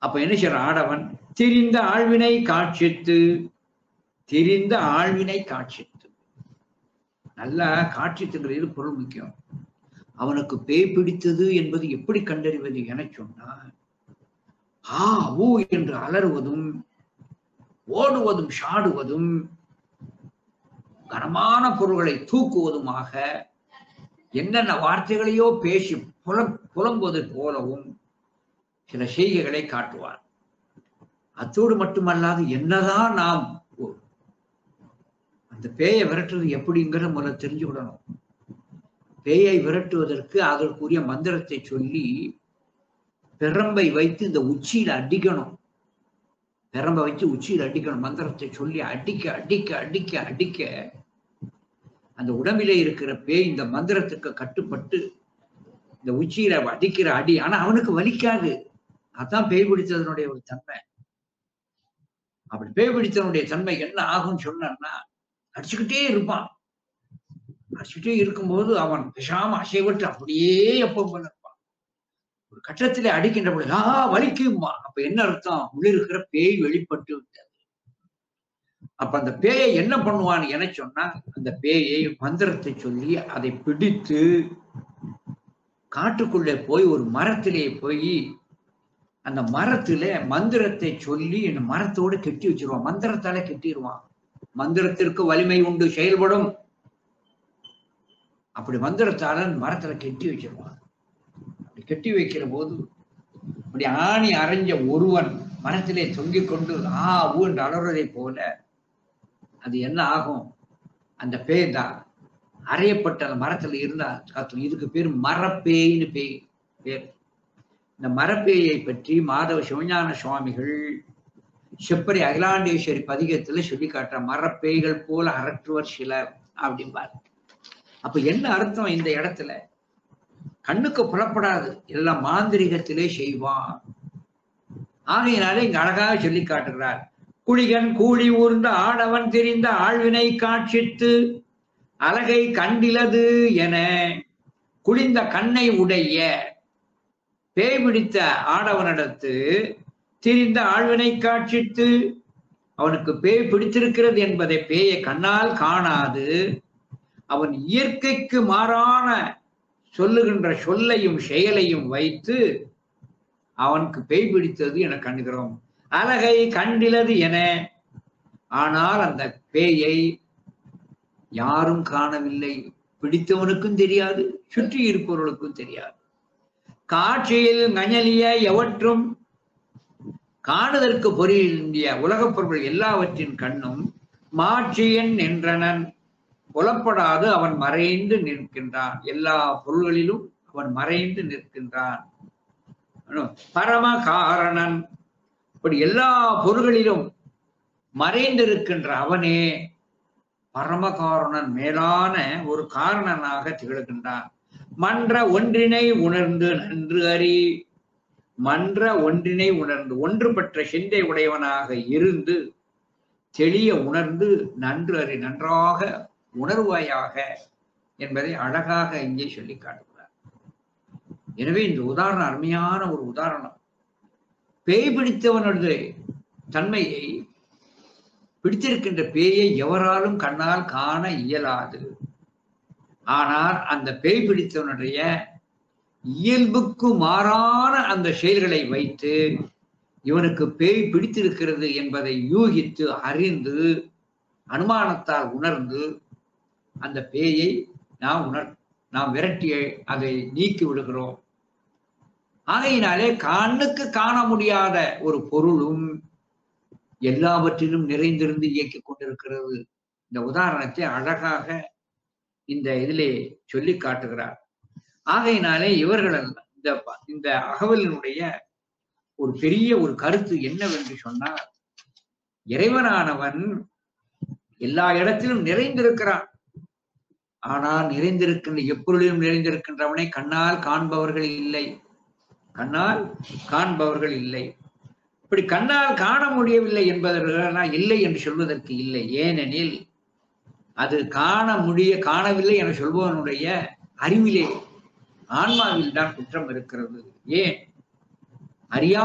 அப்ப என்ன செய்யறான் ஆடவன் திரிந்த ஆழ்வினை காட்சித்து திரிந்த ஆழ்வினை காட்சித்து நல்லா காட்சித்துங்கிறது பொருள் முக்கியம் அவனுக்கு பேய் பிடித்தது என்பது எப்படி கண்டறிவது என சொன்னார் ஆ ஊ என்று அலறுவதும் ஓடுவதும் சாடுவதும் கனமான பொருள்களை தூக்குவதுமாக என்னென்ன வார்த்தைகளையோ பேசி புல புலம்புவது போலவும் சில செய்கைகளை காட்டுவார் அத்தோடு மட்டுமல்லாது என்னதான் நாம் ஒ- அந்த பேயை விரட்டுறது எப்படிங்கிற முதல்ல தெரிஞ்சுக்கிடணும் பேயை விரட்டுவதற்கு அதற்குரிய மந்திரத்தை சொல்லி பெரம்பை வைத்து இந்த உச்சியில அடிக்கணும் பெரம்பை வச்சு உச்சியில அடிக்கணும் மந்திரத்தை சொல்லி அடிக்க அடிக்க அடிக்க அடிக்க அந்த உடம்பிலே இருக்கிற பேய் இந்த மந்திரத்துக்கு கட்டுப்பட்டு இந்த உச்சியில அடிக்கிற அடி ஆனா அவனுக்கு வலிக்காது அதான் பேய் பிடித்ததனுடைய ஒரு தன்மை அப்படி பேய் பிடித்தவனுடைய தன்மை என்ன ஆகும்னு சொன்னான்னா அடிச்சுக்கிட்டே இருப்பான் அடிச்சுக்கிட்டே இருக்கும்போது அவன் பேசாம அசைவட்டு அப்படியே எப்ப போல இருப்பான் ஒரு கட்டத்திலே அடிக்கின்ற பொழுது ஆ வலிக்குமா அப்ப என்ன அர்த்தம் உள்ள இருக்கிற பேய் வெளிப்பட்டு விட்டது அப்ப அந்த பேயை என்ன பண்ணுவான்னு என சொன்னா அந்த பேயை மந்திரத்தை சொல்லி அதை பிடித்து காட்டுக்குள்ளே போய் ஒரு மரத்திலே போய் அந்த மரத்துல மந்திரத்தை சொல்லி இந்த மரத்தோட கெட்டி வச்சிருவான் மந்திரத்தால கெட்டிடுவான் மந்திரத்திற்கு வலிமை உண்டு செயல்படும் அப்படி மந்திரத்தால அந்த மரத்துல கெட்டி வச்சிருவான் அப்படி கெட்டி வைக்கிற போது அப்படி ஆணி அரைஞ்ச ஒருவன் மரத்திலே தொங்கிக் கொண்டு ஆ ஊ என்று அலறுவதை போல அது என்ன ஆகும் அந்த பேய் தான் அறையப்பட்ட அந்த மரத்துல இருந்தா காத்தும் இதுக்கு பேர் மரப்பேய்னு பேய் பேர் இந்த மரப்பேயை பற்றி மாதவ சிவஞான சுவாமிகள் செப்பரி அகிலாண்டேஸ்வரி பதிகத்துல சொல்லி காட்டுற மரப்பேய்கள் போல அரற்றுவர் சிலர் அப்படிம்பார் அப்ப என்ன அர்த்தம் இந்த இடத்துல கண்ணுக்கு புலப்படாது எல்லாம் மாந்திரிகத்திலே செய்வான் ஆகையினாலே இங்க அழகாக சொல்லி காட்டுகிறார் குளிகன் கூலி ஊர்ந்த ஆடவன் தெரிந்த ஆழ்வினை காட்சித்து அழகை கண்டிலது என குளிந்த கண்ணை உடைய பேய் பிடித்த ஆடவனிடத்து திரிந்த ஆழ்வினை காட்சித்து அவனுக்கு பேய் பிடித்திருக்கிறது என்பதை பேயை கண்ணால் காணாது அவன் இயற்கைக்கு மாறான சொல்லுகின்ற சொல்லையும் செயலையும் வைத்து அவனுக்கு பேய் பிடித்தது என கண்டுகிறோம் அழகை கண்டிலது என ஆனால் அந்த பேயை யாரும் காணவில்லை பிடித்தவனுக்கும் தெரியாது சுற்றி இருப்பவர்களுக்கும் தெரியாது காட்சியில் நஞலிய எவற்றும் காணுதற்கு பொறியிய உலகப் பொருள் எல்லாவற்றின் கண்ணும் மாட்சியன் என்றனன் புலப்படாது அவன் மறைந்து நிற்கின்றான் எல்லா பொருள்களிலும் அவன் மறைந்து நிற்கின்றான் பரம காரணன் இப்படி எல்லா பொருள்களிலும் மறைந்திருக்கின்ற அவனே பரமகாரணன் மேலான ஒரு காரணனாக திகழ்கின்றான் மன்ற ஒன்றினை உணர்ந்து நன்று அறி மன்ற ஒன்றினை உணர்ந்து ஒன்றுபட்ட சிந்தை உடையவனாக இருந்து தெளிய உணர்ந்து நன்று அறி நன்றாக உணர்வாயாக என்பதை அழகாக இங்கே சொல்லி காட்டுகிறார் எனவே இந்த உதாரணம் அருமையான ஒரு உதாரணம் பேய் பிடித்தவனது தன்மையை பிடித்திருக்கின்ற பேயை எவராலும் கண்ணால் காண இயலாது ஆனால் அந்த பேய் பிடித்தவனுடைய இயல்புக்கு மாறான அந்த செயல்களை வைத்து இவனுக்கு பேய் பிடித்திருக்கிறது என்பதை யூகித்து அறிந்து அனுமானத்தால் உணர்ந்து அந்த பேயை நாம் உணர் நாம் விரட்டி அதை நீக்கி விடுகிறோம் ஆகையினாலே கண்ணுக்கு காண முடியாத ஒரு பொருளும் எல்லாவற்றிலும் நிறைந்திருந்து இயக்கிக் கொண்டிருக்கிறது இந்த உதாரணத்தை அழகாக இந்த இதிலே சொல்லி காட்டுகிறார் ஆகையினாலே இவர்கள் இந்த இந்த அகவலினுடைய ஒரு பெரிய ஒரு கருத்து என்னவென்று சொன்னால் இறைவனானவன் எல்லா இடத்திலும் நிறைந்திருக்கிறான் ஆனால் நிறைந்திருக்கின்ற எப்பொருளிலும் நிறைந்திருக்கின்றவனை கண்ணால் காண்பவர்கள் இல்லை கண்ணால் காண்பவர்கள் இல்லை இப்படி கண்ணால் காண முடியவில்லை என்பதற்கு இல்லை என்று சொல்வதற்கு இல்லை ஏனெனில் அது காண முடிய காணவில்லை என சொல்பவனுடைய அறிவிலே ஆன்மாவில் தான் குற்றம் இருக்கிறது ஏன் அறியா